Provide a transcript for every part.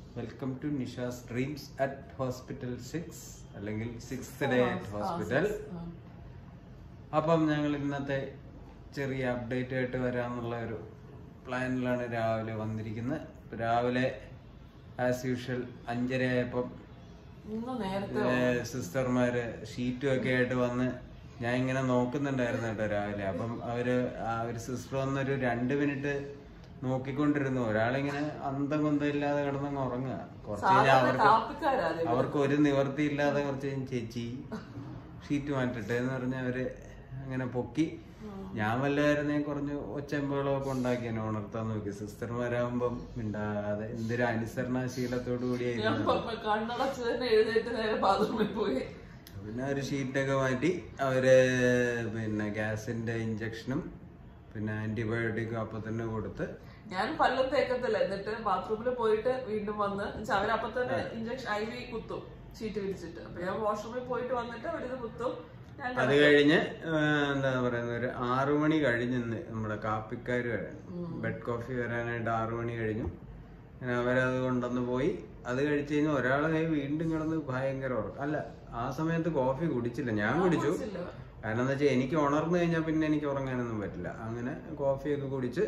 Welcome to Nisha's dreams at hospital six അല്ലെങ്കിൽ six day at hospital അപ്പം ഞങ്ങൾ ഇന്നത്തെ ചെറിയ അപ്ഡേറ്റ് ആയിട്ട് വരാമെന്നുള്ള ഒരു പ്ലാനിലാണ് രാവിലെ വന്നിരിക്കുന്നത് ഇപ്പൊ രാവിലെ ആസ് യൂഷ്വൽ അഞ്ചര ആയപ്പം ഇന്ന് നേരത്തെ സിസ്റ്റർമാര് ഷീറ്റും ഒക്കെ ആയിട്ട് വന്ന് ഞാൻ ഇങ്ങനെ നോക്കുന്നുണ്ടായിരുന്നു കേട്ടോ രാവിലെ അപ്പം അവര് ആ ഒരു സിസ്റ്റർ വന്നൊരു രണ്ട് മിനിറ്റ് നോക്കിക്കൊണ്ടിരുന്നു ഒരാളിങ്ങനെ അന്തം കൊന്തം ഇല്ലാതെ കിടന്നങ്ങ് ഉറങ്ങുക കുറച്ച് കഴിഞ്ഞാൽ അവർക്ക് കാപ്പിക്കാരാ അത്. അവർക്ക് ഒരു നിവർത്തി ഇല്ലാതെ കുറച്ച് കഴിഞ്ഞ് ചേച്ചി ഷീറ്റ് മാറ്റട്ടെ എന്ന് പറഞ്ഞ് അവര് അങ്ങനെ പൊക്കി ഞാൻ വല്ലതായിരുന്നേ കുറഞ്ഞ് ഒച്ചമ്പകളൊക്കെ ഉണ്ടാക്കിയാണ് ഉണർത്താൻ നോക്കി സിസ്റ്റർമാരാകുമ്പം മിണ്ടാതെ എന്തൊരു അനുസരണാശീലത്തോടു ഞാൻ കൂടിയായിരുന്നു പ- കണ്ണടച്ച് തന്നെ എഴുന്നേറ്റ് നേരെ ബാത്റൂമിൽ പോയി പിന്നെ ഒരു ഷീറ്റൊക്കെ മാറ്റി അവര് പിന്നെ ഗ്യാസിന്റെ ഇഞ്ചക്ഷനും പിന്നെ ആന്റിബയോട്ടിക്കും അപ്പൊ തന്നെ കൊടുത്ത് ഞാൻ പല്ലും തേക്കത്തില്ല എന്നിട്ട് ബാത്റൂമിൽ പോയിട്ട് വീണ്ടും വന്ന് എന്നുവെച്ചാ അവരപ്പൊ തന്നെ ഇഞ്ചക്ഷൻ ഐ വി കുത്തും ഷീറ്റ് വിരിച്ചിട്ട് അപ്പൊ ഞാൻ വാഷ്റൂമിൽ പോയിട്ട് വന്നിട്ട് അവരിത് കുത്തും ഞാൻ അത് കഴിഞ്ഞ് ആ, എന്താ പറയുന്നത് ഒരു ആറു മണി കഴിഞ്ഞെന്ന് നമ്മുടെ കാപ്പിക്കാർ വരാൻ ബെഡ് കോഫി വരാനായിട്ട് ആറു മണി കഴിഞ്ഞു അങ്ങനെ അവരത് കൊണ്ടുവന്ന് പോയി അത് കഴിച്ച് കഴിഞ്ഞാൽ ഒരാളെ കൈ വീണ്ടും കിടന്ന് ഭയങ്കര ഉറക്കം അല്ല ആ സമയത്ത് കോഫി കുടിച്ചില്ല ഞാൻ കുടിച്ചു ഇല്ല. കാരണം എന്താ വെച്ചാൽ എനിക്ക് ഉണർന്നു കഴിഞ്ഞാൽ പിന്നെ എനിക്ക് ഉറങ്ങാനൊന്നും പറ്റില്ല അങ്ങനെ കോഫിയൊക്കെ കുടിച്ച്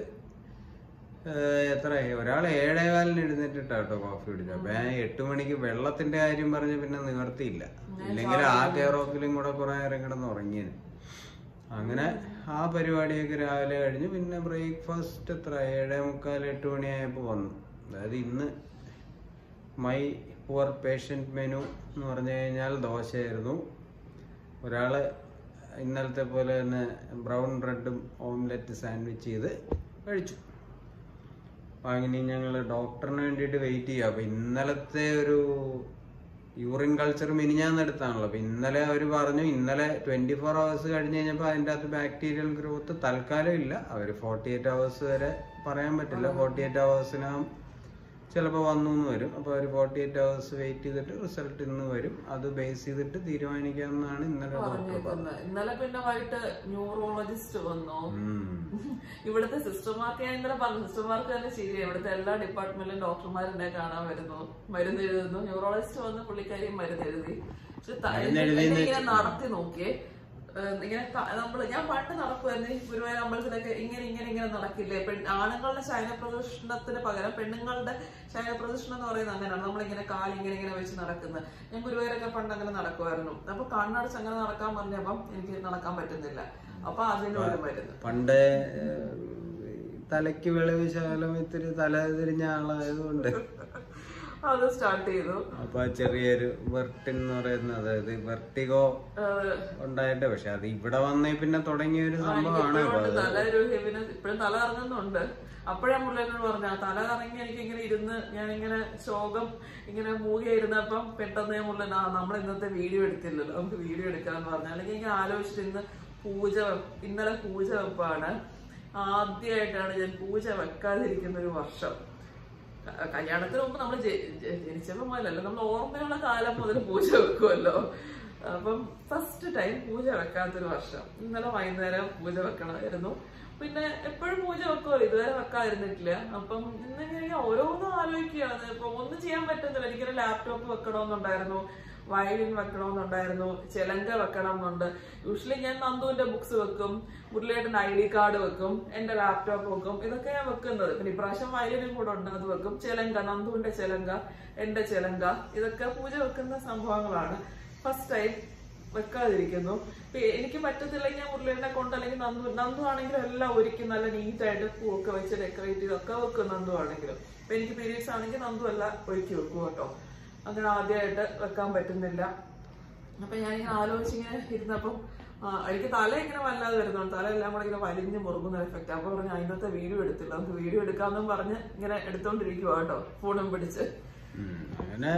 ഏഹ്, എത്ര ഒരാൾ ഏഴേകാലിന് എഴുന്നേറ്റിട്ടാ കേട്ടോ കോഫി കുടിച്ചത് അപ്പൊ ഞാൻ എട്ട് മണിക്ക് വെള്ളത്തിന്റെ കാര്യം പറഞ്ഞ് പിന്നെ നിവർത്തിയില്ല ഇല്ലെങ്കിൽ ആ കെയർ ഓഫിലും കൂടെ കുറെ നേരം കിടന്ന് ഉറങ്ങിയത് അങ്ങനെ ആ പരിപാടിയൊക്കെ രാവിലെ കഴിഞ്ഞ് പിന്നെ ബ്രേക്ക്ഫാസ്റ്റ് എത്ര ഏഴേ മുക്കാൽ എട്ട് മണിയായപ്പോൾ വന്നു അതായത് ഇന്ന് മൈ പുവർ പേഷ്യൻ്റ് മെനു എന്ന് പറഞ്ഞു കഴിഞ്ഞാൽ ദോശയായിരുന്നു ഒരാള് ഇന്നലത്തെ പോലെ തന്നെ ബ്രൗൺ ബ്രെഡും ഓംലെറ്റ് സാൻഡ്വിച്ച് ചെയ്ത് കഴിച്ചു അപ്പൊ അങ്ങനെ ഞങ്ങൾ ഡോക്ടറിന് വേണ്ടിയിട്ട് വെയിറ്റ് ചെയ്യുക അപ്പൊ ഇന്നലത്തെ ഒരു യൂറിൻ കൾച്ചർ മിനിഞ്ഞാന്നെടുത്താണല്ലോ അപ്പൊ ഇന്നലെ അവർ പറഞ്ഞു ഇന്നലെ ട്വന്റി ഫോർ അവേഴ്സ് കഴിഞ്ഞ് കഴിഞ്ഞപ്പോൾ അതിൻ്റെ അകത്ത് ബാക്ടീരിയൽ ഗ്രോത്ത് തൽക്കാലം ഇല്ല അവർ ഫോർട്ടി എയ്റ്റ് അവേഴ്സ് വരെ പറയാൻ പറ്റില്ല ഫോർട്ടി എയ്റ്റ് അവേഴ്സിനകം ചിലപ്പോൾ വന്നു എന്ന് വരും അപ്പോൾ ഒരു ഫോർട്ടി എയ്റ്റ് അവേഴ്സ് വെയിറ്റ് ചെയ്തിട്ട് റിസൾട്ട് ഇന്ന് വരും അത് ബേസ് ചെയ്തിട്ട് തീരുമാനിക്കാമെന്നാണ് ഇന്നലെ ഡോക്ടർ പറഞ്ഞത് പറഞ്ഞേക്കുന്നത് ഇന്നലെ പിന്നെ വൈകിട്ട് ന്യൂറോളജിസ്റ്റ് വന്നു ഉം. ഇവിടുത്തെ സിസ്റ്റർമാർക്ക് ഞാൻ ഇന്നലെ പറഞ്ഞു സിസ്റ്റർമാർക്ക് തന്നെ ശരിയാണ് ഇവിടുത്തെ എല്ലാ ഡിപ്പാർട്ട്മെന്റിലും ഡോക്ടർമാരെന്നെ കാണാൻ വരുന്നു മരുന്ന് എഴുതുന്നു ന്യൂറോളജിസ്റ്റ് വന്ന് പുള്ളിക്കാരി മരുന്ന് എഴുതി പക്ഷെ ത- എന്നെ ഇങ്ങനെ നടത്തി നോക്കിയേ ഏഹ് ഇങ്ങനെ ത- നമ്മള് ഞാൻ പണ്ട് നടക്കുമായിരുന്നു ഈ ഗുരുവായൂർ അമ്പലത്തിലൊക്കെ ഇങ്ങനെ ഇങ്ങനെ ഇങ്ങനെ നടക്കില്ലേ പെൺ ആണുങ്ങളുടെ ശയന പ്രദർശനത്തിന് പകരം പെണ്ണുങ്ങളുടെ ശയന പ്രദർശനം എന്ന് പറയുന്നത് അങ്ങനെയാണ് നമ്മളിങ്ങനെ കാല് ഇങ്ങനെ ഇങ്ങനെ വെച്ച് നടക്കുന്നത് ഞാൻ ഗുരുവായൂരൊക്കെ പണ്ട് അങ്ങനെ നടക്കുമായിരുന്നു അപ്പൊ കണ്ണടച്ച് അങ്ങനെ നടക്കാൻ പറഞ്ഞപ്പം എനിക്ക് നടക്കാൻ പറ്റുന്നില്ല അപ്പൊ അതിനൊരു മരുന്ന് പണ്ട് ഏഹ്, തലയ്ക്ക് വെളിവ് ശകലം ഇത്തിരി തല തിരിഞ്ഞ ആളായതുകൊണ്ട് അത് സ്റ്റാർട്ട് ചെയ്തു അപ്പൊ ആ ചെറിയൊരു വെർട്ടിൻ എന്ന് പറയുന്നത് അതായത് വെർട്ടിഗോ ഏഹ് ഉണ്ടായിട്ട് പക്ഷെ അത് ഇവിടെ വന്നേ പിന്നെ തുടങ്ങിയ ഒരു സംഭവമാണ് അപ്പൊ ഇപ്പോഴും തല ഒരു ഹെവിനെസ് ഇപ്പോഴും തല ഇറങ്ങുന്നുണ്ട് അപ്പോഴാ മുള്ളേനോട് പറഞ്ഞ ആ തല കറങ്ങി എനിക്ക് ഇങ്ങനെ ഇരുന്ന് ഞാൻ ഇങ്ങനെ ശോകം ഇങ്ങനെ മൂകിയിരുന്നപ്പം പെട്ടെന്ന് ഞാൻ മുള്ളൻ ആ നമ്മൾ ഇന്നത്തെ വീഡിയോ എടുത്തില്ലല്ലോ നമുക്ക് വീഡിയോ എടുക്കാന്ന് പറഞ്ഞു അല്ലെങ്കിൽ ഇങ്ങനെ ആലോചിച്ചിട്ട് ഇന്ന് പൂജ വെ- ഇന്നലെ പൂജ വെപ്പാണ് ആദ്യമായിട്ടാണ് ഞാൻ പൂജ വെക്കാതിരിക്കുന്ന ഒരു വർഷം ക- കല്യാണത്തിന് മുമ്പ് നമ്മൾ ജനിച്ചപ്പോ മുതലല്ല നമ്മൾ ഓർമ്മയുള്ള കാലം മുതൽ പൂജ വെക്കുമല്ലോ അപ്പം ഫസ്റ്റ് ടൈം പൂജ വെക്കാത്തൊരു വർഷം ഇന്നലെ വൈകുന്നേരം പൂജ വെക്കണമായിരുന്നു പിന്നെ എപ്പോഴും പൂജ വെക്കുമല്ലോ ഇതുവരെ വെക്കാതിരുന്നിട്ടില്ല അപ്പം ഇന്നിങ്ങനെ ഓരോന്നും ആലോചിക്കുകയാണ് ഇപ്പൊ ഒന്നും ചെയ്യാൻ പറ്റുന്നില്ല എനിക്കൊരു ലാപ്ടോപ്പ് വെക്കണമെന്നുണ്ടായിരുന്നു വയലിൻ വെക്കണമെന്നുണ്ടായിരുന്നു ചെലങ്ക വെക്കണം എന്നുണ്ട് യൂഷ്വലി ഞാൻ നന്ദുവിന്റെ ബുക്സ് വെക്കും മുരളിയേട്ടൻ ഐ ഡി കാർഡ് വെക്കും എന്റെ ലാപ്ടോപ്പ് വെക്കും ഇതൊക്കെ ഞാൻ വെക്കുന്നത് പിന്നെ ഇപ്രാവശ്യം വയലിനും കൂടെ ഉണ്ട് അത് വെക്കും ചെലങ്ക നന്ദുവിന്റെ ചെലങ്ക എന്റെ ചെലങ്ക ഇതൊക്കെ പൂജ വെക്കുന്ന സംഭവങ്ങളാണ് ഫസ്റ്റ് ടൈം വെക്കാതിരിക്കുന്നു ഇപ്പൊ എനിക്ക് പറ്റത്തില്ലെങ്കിൽ ഞാൻ മുരളിയെ കൊണ്ട് അല്ലെങ്കിൽ നന്ദു നന്ദു ആണെങ്കിലും എല്ലാം ഒരുക്കി നല്ല നീറ്റ് ആയിട്ട് പൂവൊക്കെ വെച്ച് ഡെക്കറേറ്റ് ചെയ്തൊക്കെ വെക്കും നന്ദു ആണെങ്കിലും ഇപ്പൊ എനിക്ക് പീരീഡ്സ് ആണെങ്കിൽ നന്ദു എല്ലാം ഒരുക്കി വെക്കും കേട്ടോ അങ്ങനെ ആദ്യമായിട്ട് വെക്കാൻ പറ്റുന്നില്ല അപ്പൊ ഞാൻ ഇങ്ങനെ ആലോചിച്ചിങ്ങനെ ഇരുന്നപ്പം ആ, എനിക്ക് തല ഇങ്ങനെ വല്ലാതെ വരുന്നുണ്ട് തല എല്ലാം കൂടെ ഇങ്ങനെ വലിഞ്ഞ് മുറുകുന്ന എഫക്റ്റ് അപ്പൊ പറഞ്ഞു ഇന്നത്തെ വീഡിയോ എടുത്തില്ല നമുക്ക് വീഡിയോ എടുക്കാമെന്നും പറഞ്ഞ് ഇങ്ങനെ എടുത്തോണ്ടിരിക്കുവാ കേട്ടോ ഫോണും പിടിച്ച് ഉം. അങ്ങനെ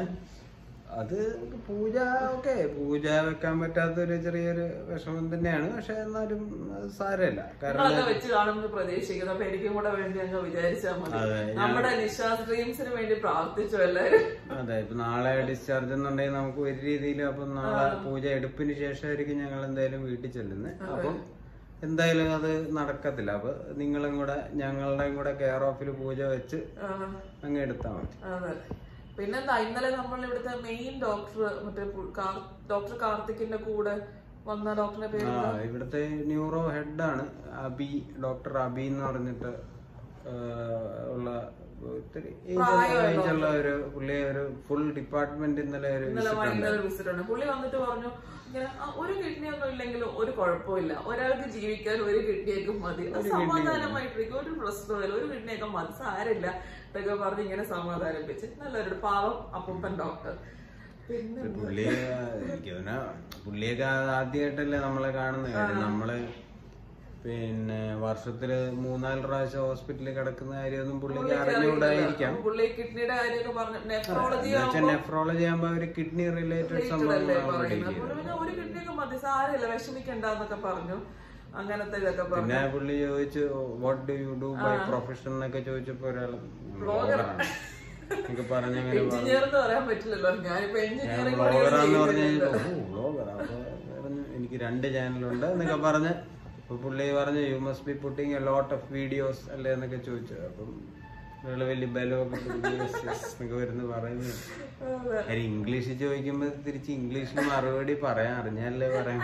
അത് പൂജ ഓക്കെ പൂജ വെക്കാൻ പറ്റാത്തൊരു ചെറിയൊരു വിഷമം തന്നെയാണ് പക്ഷെ എന്നാലും അത് സാരമില്ല കാരണം നിങ്ങളൊക്കെ വെച്ച് കാണുമെന്ന് പ്രതീക്ഷിക്കുന്നു അപ്പൊ എനിക്കും കൂടെ വേണ്ടി അങ്ങ് വിചാരിച്ചാൽ മതി അതെ, നമ്മുടെ നിശാസ് ഡ്രീംസിന് വേണ്ടി പ്രാർത്ഥിച്ചു എല്ലാവരും അതെ ഇപ്പൊ നാളെ ഡിസ്ചാർജ് എന്നുണ്ടെങ്കിൽ നമുക്ക് ഒരു രീതിയിൽ അപ്പം നാളെ പൂജ എടുപ്പിന് ശേഷമായിരിക്കും ഞങ്ങൾ എന്തായാലും വീട്ടിൽ ചെല്ലുന്നത് അപ്പം എന്തായാലും അത് നടക്കത്തില്ല അപ്പൊ നിങ്ങളും കൂടെ ഞങ്ങളുടെയും കൂടെ കെയർ ഓഫിൽ പൂജ വെച്ച് ആ, അങ്ങ് എടുത്താൽ മതി അതെ പിന്നെന്താ ഇന്നലെ നമ്മൾ ഇവിടുത്തെ മെയിൻ ഡോക്ടർ മറ്റേ ഡോക്ടർ കാർത്തിക്കിന്റെ കൂടെ വന്ന ഡോക്ടറിന്റെ പേര് ആ ഇവിടുത്തെ ന്യൂറോ ഹെഡാണ് അബി ഡോക്ടർ അബി എന്ന് പറഞ്ഞിട്ട് ആ, ഉള്ള ഒത്തിരി ഏജ് ഉള്ള ഒരു പുള്ളി ഒരു ഫുൾ ഡിപ്പാർട്ട്മെന്റ് ഇന്നലെ ഒരു ഇന്നലെ വൈകുന്നേരം വിസിറ്റ് ഉണ്ട് പുള്ളി വന്നിട്ട് പറഞ്ഞു ഇങ്ങനെ "ആ, ഒരു കിഡ്നി ഒന്നും ഇല്ലെങ്കിലും ഒരു കുഴപ്പമില്ല ഒരാൾക്ക് ജീവിക്കാൻ ഒരു കിഡ്നിയൊക്കെ മതി അത് സമാധാനമായിട്ടിരിക്കും ഒരു പ്രശ്നമില്ല ഒരു കിഡ്നിയൊക്കെ മതി സാരമില്ല എന്നൊക്കെ പറഞ്ഞ് ഇങ്ങനെ സമാധാനിപ്പിച്ച് നല്ലൊരു പാവം അപ്പൂപ്പൻ ഡോക്ടർ പിന്നെ പുള്ളി എനിക്ക് തോന്നുന്ന പുള്ളിയൊക്കെ ആദ്യമായിട്ടല്ലേ നമ്മളെ കാണുന്നത് കാര്യം നമ്മള് പിന്നെ വർഷത്തില് മൂന്നാല് പ്രാവശ്യം ഹോസ്പിറ്റലിൽ കിടക്കുന്ന കാര്യമൊന്നും പുള്ളിക്ക് അറിഞ്ഞുകൂടായിരിക്കാം പുള്ളി കിഡ്നിയുടെ കാര്യമൊക്കെ പറഞ്ഞു നെഫ്രോളജി എന്നുവെച്ചാൽ നെഫ്രോളജി ആകുമ്പോ അവര് കിഡ്നി റിലേറ്റഡ് അല്ലേ സംഭവങ്ങളാണ് പറയുന്നത് പുള്ളി പിന്നെ ഒരു കിഡ്നിയൊക്കെ മതി സാരമില്ല വിഷമിക്കണ്ടെന്നൊക്കെ പറഞ്ഞു അങ്ങനത്തെ ഇതൊക്കെ പറഞ്ഞു പിന്നെ പുള്ളി ചോദിച്ചു what do you do by profession എന്നൊക്കെ ചോദിച്ചപ്പോ ഒരാൾ ബ്ലോഗറാണ് എനിക്ക് പറഞ്ഞങ്ങനെ എഞ്ചിനീയർ എന്ന് പറയാൻ പറ്റില്ലല്ലോ ഞാനിപ്പോ എഞ്ചിനീയറിംഗ് ബ്ലോഗറാന്ന് പറഞ്ഞു ബ്ലോഗർ അപ്പൊ പറഞ്ഞു എനിക്ക് രണ്ട് ചാനലുണ്ട് എന്നൊക്കെ പറഞ്ഞ് അപ്പൊ പുള്ളി പറഞ്ഞു you must be putting a lot of videos അല്ലേ എന്നൊക്കെ ചോദിച്ചു അപ്പം നിങ്ങള് വലിയ ബലമൊക്കെ പിടിച്ച് yes, yes എന്നൊക്കെ വരുന്നു പറയുന്നു കാര്യം ഇംഗ്ലീഷിൽ ചോദിക്കുമ്പോ തിരിച്ച് ഇംഗ്ലീഷിൽ മറുപടി പറയാൻ അറിഞ്ഞാലേ പറയാൻ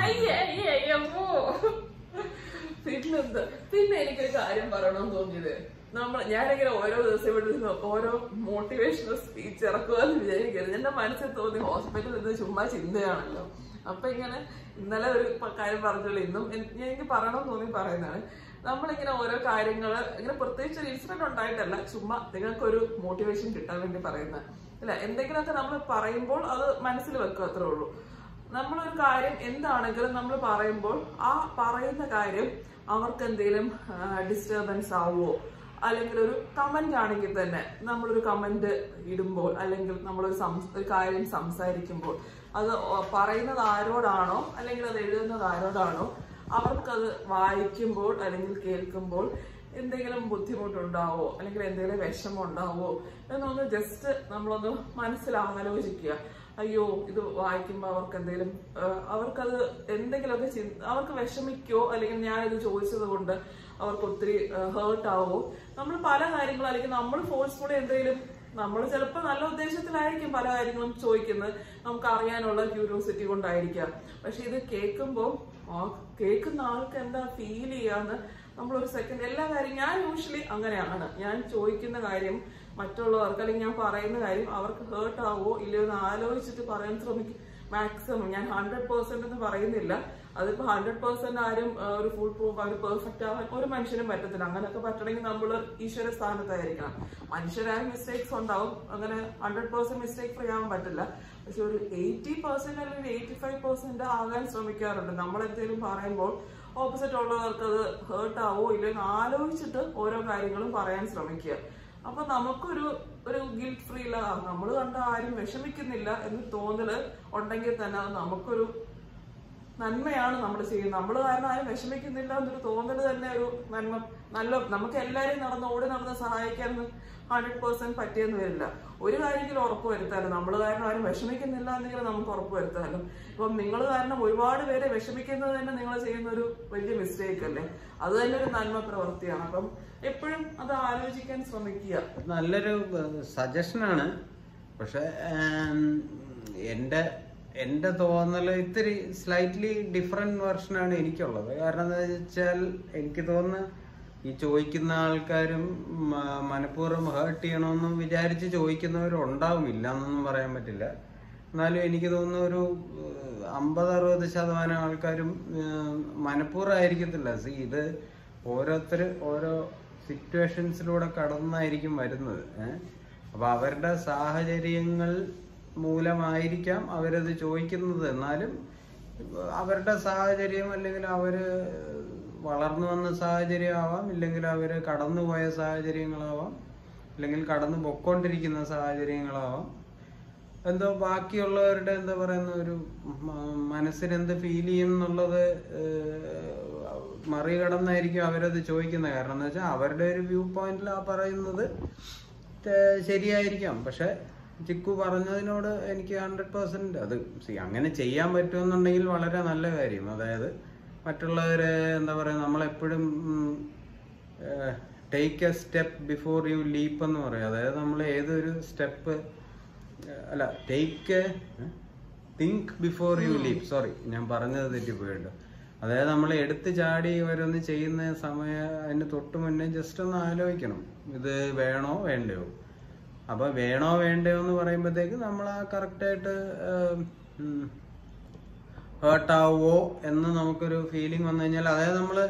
പിന്നെന്ത് പിന്നെ എനിക്കൊരു കാര്യം പറയണമെന്ന് തോന്നിയത് നമ്മൾ ഞാനിങ്ങനെ ഓരോ ദിവസം ഇവിടെ നിന്ന് ഓരോ മോട്ടിവേഷണൽ സ്പീച്ച് ഇറക്കുമെന്ന് വിചാരിക്കരുത് എന്റെ മനസ്സിൽ തോന്നി ഹോസ്പിറ്റലിൽ നിന്ന് ചുമ്മാ ചിന്തയാണല്ലോ അപ്പൊ ഇങ്ങനെ ഇന്നലെ ഒരു പ- കാര്യം പറഞ്ഞല്ലോ ഇന്നും എൻ- ഞാൻ എനിക്ക് പറയണമെന്ന് തോന്നി പറയുന്നതാണ് നമ്മളിങ്ങനെ ഓരോ കാര്യങ്ങൾ ഇങ്ങനെ പ്രത്യേകിച്ച് ഒരു ഇൻസിഡന്റ് ഉണ്ടായിട്ടല്ല ചുമ്മാ നിങ്ങൾക്കൊരു മോട്ടിവേഷൻ കിട്ടാൻ വേണ്ടി പറയുന്നത് അല്ല എന്തെങ്കിലുമൊക്കെ നമ്മൾ പറയുമ്പോൾ അത് മനസ്സിൽ വെക്കുക അത്രേ ഉള്ളൂ നമ്മളൊരു കാര്യം എന്താണെങ്കിലും നമ്മൾ പറയുമ്പോൾ ആ പറയുന്ന കാര്യം അവർക്ക് എന്തെങ്കിലും ഡിസ്റ്റർബൻസ് ആവുമോ അല്ലെങ്കിൽ ഒരു കമന്റ് ആണെങ്കിൽ തന്നെ നമ്മളൊരു കമന്റ് ഇടുമ്പോൾ അല്ലെങ്കിൽ നമ്മളൊരു സംസ്- ഒരു കാര്യം സംസാരിക്കുമ്പോൾ അത് ഒ- പറയുന്നത് ആരോടാണോ അല്ലെങ്കിൽ അത് എഴുതുന്നത് ആരോടാണോ അവർക്കത് വായിക്കുമ്പോൾ അല്ലെങ്കിൽ കേൾക്കുമ്പോൾ എന്തെങ്കിലും ബുദ്ധിമുട്ടുണ്ടാവോ അല്ലെങ്കിൽ എന്തെങ്കിലും വിഷമം ഉണ്ടാവോ എന്നൊന്ന് ജസ്റ്റ് നമ്മളൊന്ന് മനസ്സിൽ ആലോചിക്കുക അയ്യോ ഇത് വായിക്കുമ്പോൾ അവർക്ക് എന്തെങ്കിലും അവർക്കത് എന്തെങ്കിലുമൊക്കെ ചിന്ത അവർക്ക് വിഷമിക്കോ അല്ലെങ്കിൽ ഞാനിത് ചോദിച്ചത് കൊണ്ട് അവർക്ക് ഒത്തിരി ഹേർട്ട് ആവോ നമ്മൾ പല കാര്യങ്ങളും അല്ലെങ്കിൽ നമ്മൾ ഫോഴ്സ്ഫുള്ളി എന്തെങ്കിലും നമ്മൾ ചിലപ്പോൾ നല്ല ഉദ്ദേശത്തിലായിരിക്കും പല കാര്യങ്ങളും ചോദിക്കുന്നത് നമുക്ക് അറിയാനുള്ള ക്യൂരിയോസിറ്റി കൊണ്ടായിരിക്കാം പക്ഷെ ഇത് കേൾക്കുമ്പോൾ ആ കേൾക്കുന്ന ആൾക്ക് എന്താ ഫീൽ ചെയ്യാന്ന് നമ്മളൊരു സെക്കൻഡ് എല്ലാ കാര്യം ഞാൻ യൂഷ്വലി അങ്ങനെയാണ് ഞാൻ ചോദിക്കുന്ന കാര്യം മറ്റുള്ളവർക്ക് അല്ലെങ്കിൽ ഞാൻ പറയുന്ന കാര്യം അവർക്ക് ഹേർട്ട് ആവോ ഇല്ലയോ എന്ന് ആലോചിച്ചിട്ട് പറയാൻ ശ്രമിക്കും മാക്സിമം ഞാൻ ഹൺഡ്രഡ് പെർസെന്റ് എന്ന് പറയുന്നില്ല അതിപ്പോ ഹൺഡ്രഡ് പെർസെന്റ് ആരും ആ, ഒരു ഫുൾ പ്രൂഫ് അവർ പെർഫെക്റ്റ് ആവാൻ ഒരു മനുഷ്യനും പറ്റത്തില്ല അങ്ങനെയൊക്കെ പറ്റണമെങ്കിൽ നമ്മൾ ഈശ്വര സ്ഥാനത്തായിരിക്കണം മനുഷ്യരായ മിസ്റ്റേക്സ് ഉണ്ടാവും അങ്ങനെ ഹൺഡ്രഡ് പെർസെന്റ് മിസ്റ്റേക്ക് ഫ്രീ ആവാൻ പറ്റില്ല പക്ഷെ ഒരു എയ്റ്റി പെർസെന്റ് അല്ലെങ്കിൽ എയ്റ്റി ഫൈവ് പെർസെന്റ് ആകാൻ ശ്രമിക്കാറുണ്ട് നമ്മൾ എന്തെങ്കിലും പറയുമ്പോൾ ഓപ്പോസിറ്റ് ഉള്ളവർക്ക് അത് ഹേർട്ട് ആവോ ഇല്ലയോ എന്ന് ആലോചിച്ചിട്ട് ഓരോ കാര്യങ്ങളും പറയാൻ ശ്രമിക്കുക അപ്പൊ നമുക്കൊരു ഒരു ഗിൽറ്റ് ഫ്രീ ഇല്ല നമ്മൾ കണ്ട ആരും വിഷമിക്കുന്നില്ല എന്ന് തോന്നല് ഉണ്ടെങ്കിൽ തന്നെ അത് നമുക്കൊരു നന്മയാണ് നമ്മൾ ചെയ്യുന്നത് നമ്മൾ കാരണം ആരും വിഷമിക്കുന്നില്ല എന്നൊരു തോന്നല് തന്നെ ഒരു നന്മ നല്ല നമുക്ക് എല്ലാവരെയും നടന്ന് ഓടി നടന്ന് സഹായിക്കാൻ ഹൺഡ്രഡ് പെർസെന്റ് പറ്റിയെന്ന് വരില്ല ഒരു കാര്യമെങ്കിലും ഉറപ്പ് വരുത്താമല്ലോ നമ്മൾ കാരണം ആരും വിഷമിക്കുന്നില്ല എന്നെങ്കിലും നമുക്ക് ഉറപ്പ് വരുത്താമല്ലോ ഇപ്പം നിങ്ങൾ കാരണം ഒരുപാട് പേരെ വിഷമിക്കുന്നത് തന്നെ നിങ്ങൾ ചെയ്യുന്ന ഒരു വലിയ മിസ്റ്റേക്ക് അല്ലേ അത് തന്നെ ഒരു നന്മ പ്രവൃത്തിയാണ് അപ്പം എപ്പോഴും അത് ആലോചിക്കാൻ ശ്രമിക്കുക നല്ലൊരു സജഷനാണ് പക്ഷെ എൻ്റെ എൻ്റെ തോന്നൽ ഇത്തിരി സ്ലൈറ്റ്ലി ഡിഫറെന്റ് വെർഷനാണ് എനിക്കുള്ളത് കാരണം എന്താ വെച്ചാൽ എനിക്ക് തോന്നുന്നു ഈ ചോദിക്കുന്ന ആൾക്കാരും മ- മനഃപൂർവ്വം ഹേർട്ട് ചെയ്യണമെന്നും വിചാരിച്ച് ചോദിക്കുന്നവരുണ്ടാവും ഇല്ല എന്നൊന്നും പറയാൻ പറ്റില്ല എന്നാലും എനിക്ക് തോന്നുന്നു ഒരു ഏഹ്, അമ്പത് അറുപത് ശതമാനം ആൾക്കാരും ഏഹ്, മനഃപൂർവ്വം ആയിരിക്കത്തില്ല സി ഇത് ഓരോരുത്തർ ഓരോ സിറ്റുവേഷൻസിലൂടെ കടന്നായിരിക്കും വരുന്നത് ഏഹ് അപ്പൊ അവരുടെ സാഹചര്യങ്ങൾ മൂലമായിരിക്കാം അവരത് ചോദിക്കുന്നത് എന്നാലും അവരുടെ സാഹചര്യം അല്ലെങ്കിൽ അവര് വളർന്നു വന്ന സാഹചര്യം ആവാം ഇല്ലെങ്കിൽ അവര് കടന്നുപോയ സാഹചര്യങ്ങളാവാം അല്ലെങ്കിൽ കടന്നു പൊക്കോണ്ടിരിക്കുന്ന സാഹചര്യങ്ങളാവാം എന്തോ ബാക്കിയുള്ളവരുടെ എന്താ പറയുന്ന ഒരു മ- മനസ്സിന് എന്ത് ഫീൽ ചെയ്യും എന്നുള്ളത് ഏഹ്, മറികടന്നായിരിക്കും അവരത് ചോദിക്കുന്നത് കാരണം എന്ന് വെച്ചാൽ അവരുടെ ഒരു വ്യൂ പോയിന്റിൽ ആ പറയുന്നത് തെ- ശരിയായിരിക്കാം പക്ഷെ ചിക്കു പറഞ്ഞതിനോട് എനിക്ക് ഹൺഡ്രഡ് പെർസെന്റ് അത് see, അങ്ങനെ ചെയ്യാൻ പറ്റുമെന്നുണ്ടെങ്കിൽ വളരെ നല്ല കാര്യം അതായത് മറ്റുള്ളവരെ എന്താ പറയുക നമ്മളെപ്പോഴും take a step before you leap എന്ന് പറയും അതായത് നമ്മൾ ഏതൊരു സ്റ്റെപ്പ് അല്ല take think before you leave sorry ഞാൻ പറഞ്ഞത് തെറ്റിപ്പോയിട്ടോ അതായത് നമ്മൾ എടുത്ത് ചാടി ഓരോന്ന് ചെയ്യുന്ന സമയം അതിന് തൊട്ട് മുന്നേ ജസ്റ്റ് ഒന്ന് ആലോചിക്കണം ഇത് വേണോ വേണ്ടയോ അപ്പൊ വേണോ വേണ്ടയോ എന്ന് പറയുമ്പോഴത്തേക്ക് നമ്മൾ ആ കറക്റ്റായിട്ട് ഹേർട്ടാവോ എന്ന് നമുക്കൊരു ഫീലിംഗ് വന്നു കഴിഞ്ഞാൽ അതായത് നമ്മള്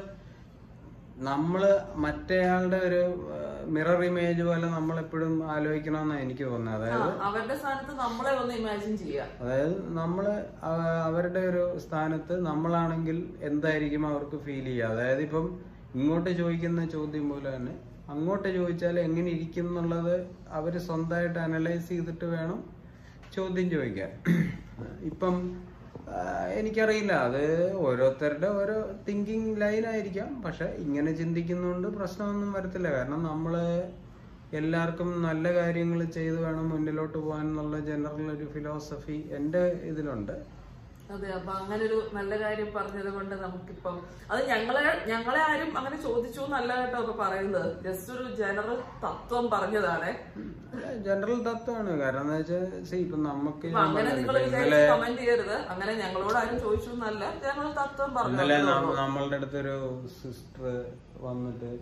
നമ്മള് മറ്റേയാളുടെ ഒരു മിറർ ഇമേജ് പോലെ നമ്മൾ എപ്പോഴും ആലോചിക്കണമെന്നാണ് എനിക്ക് തോന്നുന്നത് ആ, അതായത് അവരുടെ സ്ഥാനത്ത് നമ്മളെ ഒന്ന് ഇമാജിൻ ചെയ്യാം അതായത് നമ്മള് അവ- അവരുടെ ഒരു സ്ഥാനത്ത് നമ്മളാണെങ്കിൽ എന്തായിരിക്കും അവർക്ക് ഫീൽ ചെയ്യുക അതായത് ഇപ്പം ഇങ്ങോട്ട് ചോദിക്കുന്ന ചോദ്യം പോലെ തന്നെ അങ്ങോട്ട് ചോദിച്ചാൽ എങ്ങനെ ഇരിക്കും എന്നുള്ളത് അവർ സ്വന്തമായിട്ട് അനലൈസ് ചെയ്തിട്ട് വേണം ചോദ്യം ചോദിക്കാൻ ഇപ്പം ആ, എനിക്കറിയില്ല അത് ഓരോരുത്തരുടെ ഓരോ തിങ്കിങ് ലൈൻ ആയിരിക്കാം പക്ഷെ ഇങ്ങനെ ചിന്തിക്കുന്നതുകൊണ്ട് പ്രശ്നമൊന്നും വരത്തില്ല കാരണം നമ്മള് എല്ലാവർക്കും നല്ല കാര്യങ്ങൾ ചെയ്ത് വേണം മുന്നിലോട്ട് പോകാൻ എന്നുള്ള ജനറൽ ഒരു ഫിലോസഫി എൻ്റെ ഇതിലുണ്ട് അതെ അപ്പൊ അങ്ങനെ ഒരു നല്ല കാര്യം പറഞ്ഞത് കൊണ്ട് നമുക്കിപ്പം അത് ഞങ്ങളെ ഞങ്ങളെ ആരും അങ്ങനെ ചോദിച്ചു എന്നല്ല കേട്ടോ ഇപ്പൊ പറയുന്നത് ജസ്റ്റ് ഒരു ജനറൽ തത്വം പറഞ്ഞതാണ് ജനറൽ തത്വമാണ് കാരണം എന്താ വെച്ചാൽ see, ഇപ്പം നമുക്ക് അപ്പൊ അങ്ങനെ ഞാൻ നിങ്ങൾ പറഞ്ഞില്ലേ, വിചാരിച്ച് കമന്റ് ചെയ്യരുത് അങ്ങനെ ഞങ്ങളോട് ആരും ചോദിച്ചു എന്നല്ല ജനറൽ തത്വം പറഞ്ഞു ഇന്നലെ ന- നമ്മളുടെ അടുത്തൊരു സിസ്റ്റർ വന്നിട്ട്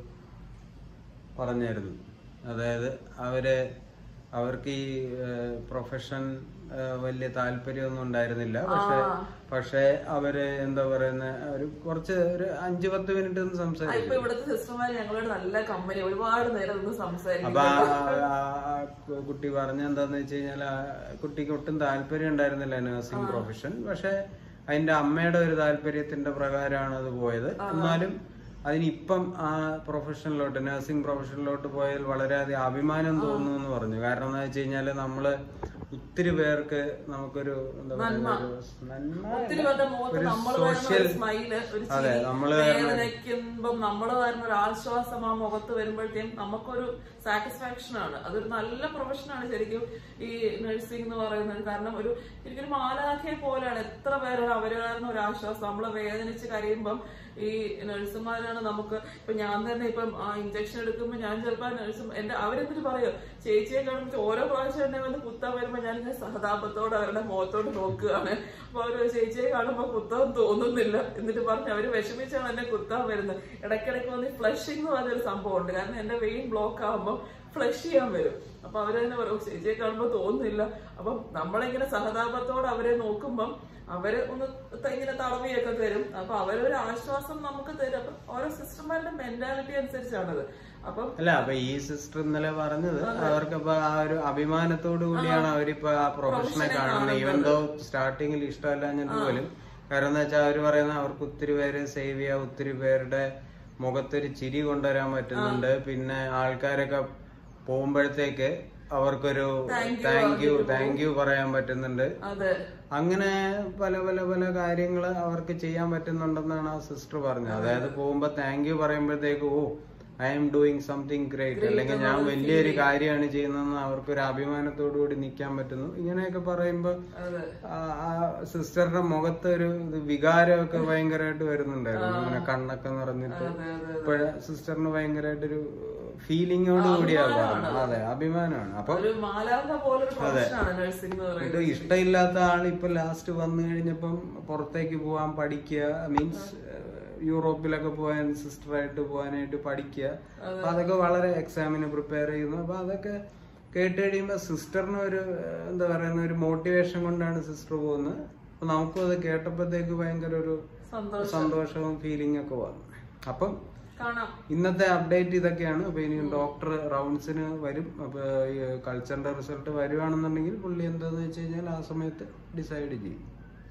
പറഞ്ഞായിരുന്നു അതായത് അവര് അവർക്ക് ഈ പ്രൊഫഷൻ വലിയ താല്പര്യമൊന്നും ഉണ്ടായിരുന്നില്ല പക്ഷെ പക്ഷെ അവര് എന്താ പറയുന്ന ഒരു കുറച്ച് ഒരു അഞ്ചു പത്ത് മിനിറ്റ് ഒന്ന് സംസാരിച്ചു ഇപ്പൊ ഇവിടുത്തെ സിസ്റ്റർമാര് ഞങ്ങളോട് നല്ല കമ്പനി ഒരുപാട് നേരം ഒന്ന് സംസാരിക്കും അപ്പൊ ആ- ആ- ആ കു- കുട്ടി പറഞ്ഞ എന്താന്ന് വെച്ച് കഴിഞ്ഞാൽ ആ കുട്ടിക്ക് ഒട്ടും താല്പര്യം ഉണ്ടായിരുന്നില്ല നഴ്സിംഗ് പ്രൊഫഷൻ പക്ഷെ അതിന്റെ അമ്മയുടെ ഒരു താല്പര്യത്തിന്റെ പ്രകാരമാണ് അത് പോയത് എന്നാലും അതിനിപ്പം ആ പ്രൊഫഷനിലോട്ട് നഴ്സിംഗ് പ്രൊഫഷനിലോട്ട് പോയാൽ വളരെയധികം അഭിമാനം തോന്നുന്നു എന്ന് പറഞ്ഞു കാരണം എന്താ വെച്ച് കഴിഞ്ഞാല് നമ്മള് ഒത്തിരി പേർക്ക് നമുക്കൊരു എന്താ പറയുക ഒരു നന്മ ഒത്തിരി പേരുടെ മുഖത്ത് ഒരു നമ്മൾ വരുന്ന social ഒരു സ്മൈല് ഒരു അതെ, ചിരി നമ്മള് വേദനയ്ക്കുമ്പം നമ്മൾ വരുന്ന ഒരു ആശ്വാസം ആ മുഖത്ത് വരുമ്പോഴത്തേക്കും നമുക്കൊരു സാറ്റിസ്ഫാക്ഷൻ ആണ് അതൊരു നല്ല പ്രൊഫഷനാണ് ശരിക്കും ഈ നഴ്സിംഗ് എന്ന് പറയുന്നത് കാരണം ഒരു ശരിക്കും മാലാഖയെ പോലെയാണ് എത്ര പേരാണ് അവര് കാരണം ഒരു ആശ്വാസം നമ്മള് വേദനിച്ച് കരയുമ്പം ഈ നഴ്സുമാരാണ് നമുക്ക് ഇപ്പൊ ഞാൻ തന്നെ ഇപ്പം ആ ഇഞ്ചക്ഷൻ എടുക്കുമ്പോൾ ഞാൻ ചിലപ്പോൾ നഴ്സും എന്റെ അവരെന്തിട്ട് പറയോ ചേച്ചിയെ കാണുമ്പോൾ ഓരോ പ്രാവശ്യം എന്നെ വന്ന് കുത്താൻ വരുമ്പോൾ ഞാൻ ഇങ്ങനെ സഹതാപത്തോടെ അവരുടെ മുഖത്തോട് നോക്കുകയാണ് അപ്പൊ അവര് ചേച്ചിയെ കാണുമ്പോൾ കുത്താൻ തോന്നുന്നില്ല എന്നിട്ട് പറഞ്ഞ് അവര് വിഷമിച്ചാണ് എന്നെ കുത്താൻ വരുന്നത് ഇടയ്ക്കിടയ്ക്ക് വന്ന് ഫ്ലഷിംഗ് എന്ന് പറഞ്ഞൊരു സംഭവം ഉണ്ട് കാരണം എന്റെ വെയിൻ ബ്ലോക്ക് ആകുമ്പോൾ ഫ്ലഷ് ചെയ്യാൻ വരും അപ്പൊ അവരെന്നെ പറയും ചേച്ചിയെ കാണുമ്പോൾ തോന്നുന്നില്ല അപ്പം നമ്മളിങ്ങനെ സഹതാപത്തോടെ അവരെ നോക്കുമ്പം അവര് ഒന്ന് ത- ഇങ്ങനെ തടവിയൊക്കെ തരും അപ്പൊ അവരൊരു ആശ്വാസം നമുക്ക് തരും അപ്പൊ ഓരോ സിസ്റ്റർമാരുടെ മെന്റാലിറ്റി അനുസരിച്ചാണത് അപ്പം അല്ല അപ്പൊ ഈ സിസ്റ്റർ ഇന്നലെ പറഞ്ഞത് അവർക്കിപ്പോ ആ ഒരു അഭിമാനത്തോടു കൂടിയാണ് അവരിപ്പോ ആ പ്രൊഫഷനെ കാണുന്നത് ഈവൻ ദോ സ്റ്റാർട്ടിങ്ങിൽ ഇഷ്ടമല്ലാഞ്ഞിട്ട് പോലും കാരണം എന്താ വെച്ചാൽ അവര് പറയുന്നത് അവർക്ക് ഒത്തിരി പേര് സേവ് ചെയ്യാം ഒത്തിരി പേരുടെ മുഖത്തൊരു ചിരി കൊണ്ടുവരാൻ പറ്റുന്നുണ്ട് പിന്നെ ആൾക്കാരൊക്കെ പോകുമ്പോഴത്തേക്ക് അവർക്കൊരു താങ്ക് യു താങ്ക് യു പറയാൻ പറ്റുന്നുണ്ട് അതെ അങ്ങനെ പല പല പല കാര്യങ്ങൾ അവർക്ക് ചെയ്യാൻ പറ്റുന്നുണ്ടെന്നാണ് ആ സിസ്റ്റർ പറഞ്ഞത് അതായത് പോകുമ്പോ താങ്ക് യു പറയുമ്പോഴത്തേക്ക് oh I'm doing something great അല്ലെങ്കിൽ ഞാൻ വലിയൊരു കാര്യമാണ് ചെയ്യുന്നതെന്ന് അവർക്ക് ഒരു അഭിമാനത്തോടു കൂടി നിൽക്കാൻ പറ്റുന്നു ഇങ്ങനെയൊക്കെ പറയുമ്പോ അതെ ആ- ആ സിസ്റ്ററുടെ മുഖത്ത് ഒരു ഇത് വികാരമൊക്കെ ഭയങ്കരമായിട്ട് വരുന്നുണ്ടായിരുന്നു ഇങ്ങനെ കണ്ണൊക്കെ നിറഞ്ഞിട്ട് അതെ അതെ ഇപ്പോഴ സിസ്റ്ററിന് ഭയങ്കരമായിട്ടൊരു ഫീലിങ്ങോട് കൂടിയാണ് പറഞ്ഞത് അതെ അഭിമാനമാണ് അപ്പൊ ഒരു മാലാഖ പോലൊരു പ്രൊഫഷനാണ് നഴ്സിംഗ് എന്ന് പറയുന്നത് ഇത് ഇഷ്ടമില്ലാത്ത ആൾ ഇപ്പൊ ലാസ്റ്റ് വന്നു കഴിഞ്ഞപ്പം പുറത്തേക്ക് പോവാൻ പഠിക്കുക മീൻസ് യൂറോപ്പിലൊക്കെ പോകാൻ സിസ്റ്ററായിട്ട് പോകാനായിട്ട് പഠിക്കുക അപ്പൊ അതൊക്കെ വളരെ എക്സാമിന് പ്രിപ്പയർ ചെയ്യുന്നു അപ്പൊ അതൊക്കെ കേട്ട് കഴിയുമ്പോ സിസ്റ്ററിന് ഒരു ഏഹ്, എന്താ പറയുന്ന ഒരു മോട്ടിവേഷൻ കൊണ്ടാണ് സിസ്റ്റർ പോകുന്നത് അപ്പൊ നമുക്കും അത് കേട്ടപ്പോഴത്തേക്ക് ഭയങ്കര ഒരു സന്തോഷം സന്തോഷവും ഫീലിംഗ് ഒക്കെ വന്നു അപ്പം കാണാം ഇന്നത്തെ അപ്ഡേറ്റ് ഇതൊക്കെയാണ് അപ്പൊ ഇനി ഡോക്ടർ റൗണ്ട്സിന് വരും അപ്പൊ ഈ കൾച്ചറിന്റെ റിസൾട്ട് വരുവാണെന്നുണ്ടെങ്കിൽ പുള്ളി എന്താന്ന് വെച്ച് കഴിഞ്ഞാൽ ആ സമയത്ത് ഡിസൈഡ് ചെയ്യും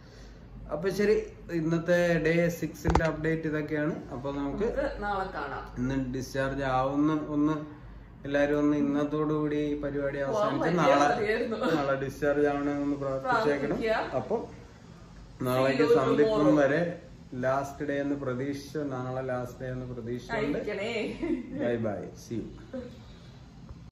അപ്പൊ ശരി ഇന്നത്തെ ഡേ സിക്സിന്റെ അപ്ഡേറ്റ് ഇതൊക്കെയാണ് അപ്പൊ നമുക്ക് നമുക്ക് നാളെ കാണാം ഇന്ന് ഡിസ്ചാർജ് ആവുന്ന ഒന്ന് എല്ലാരും ഒന്ന് ഇന്നത്തോടു കൂടി ഈ പരിപാടി അവസാനിച്ച് നാളെ മതിയായിരുന്നു. നാളെ ഡിസ്ചാർജ് ആവണമെന്ന് പ്രാർത്ഥിച്ചേക്കണം പ്രാർത്ഥിക്കുക. അപ്പം നാളേക്ക് സന്ധിപ്പം വരെ ലാസ്റ്റ് ഡേ എന്ന് പ്രതീക്ഷിച്ചു നാളെ ലാസ്റ്റ് ഡേ എന്ന് പ്രതീക്ഷിച്ചുകൊണ്ട് കഴിക്കണേ ബൈ ബൈ സി യു